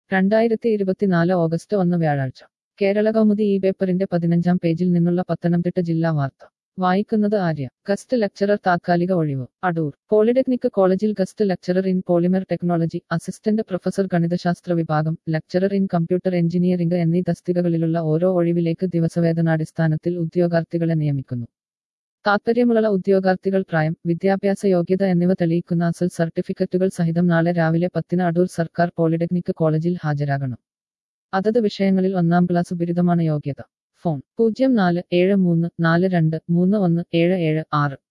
രണ്ടായിരത്തി ഇരുപത്തിനാല് ഓഗസ്റ്റ് ഒന്ന് വ്യാഴാഴ്ച കേരള കൗമുദി ഈ പേപ്പറിന്റെ പതിനഞ്ചാം പേജിൽ നിന്നുള്ള പത്തനംതിട്ട ജില്ലാ വാർത്ത വായിക്കുന്നത് ആര്യ ഗസ്റ്റ് ലെക്ചറർ താത്കാലിക ഒഴിവ് അടൂർ പോളിടെക്നിക് കോളേജിൽ guest lecturer in polymer technology assistant professor ഗണിതശാസ്ത്ര വിഭാഗം ലെക്ചറർ ഇൻ കമ്പ്യൂട്ടർ എഞ്ചിനീയറിംഗ് എന്നീ തസ്തികകളിലുള്ള ഓരോ ഒഴിവിലേക്ക് ദിവസവേതനാടിസ്ഥാനത്തിൽ ഉദ്യോഗാർത്ഥികളെ നിയമിക്കുന്നു താത്പര്യമുള്ള ഉദ്യോഗാർത്ഥികൾ പ്രായം വിദ്യാഭ്യാസ യോഗ്യത എന്നിവ തെളിയിക്കുന്ന അസൽ സർട്ടിഫിക്കറ്റുകൾ സഹിതം നാളെ രാവിലെ പത്തിന് അടൂർ സർക്കാർ പോളിടെക്നിക് കോളേജിൽ ഹാജരാകണം അതത് വിഷയങ്ങളിൽ ഒന്നാം ക്ലാസ് ബിരുദമാണ് യോഗ്യത ഫോൺ പൂജ്യം നാല് ഏഴ് മൂന്ന് നാല് രണ്ട് മൂന്ന് ഒന്ന് ഏഴ് ഏഴ് ആറ്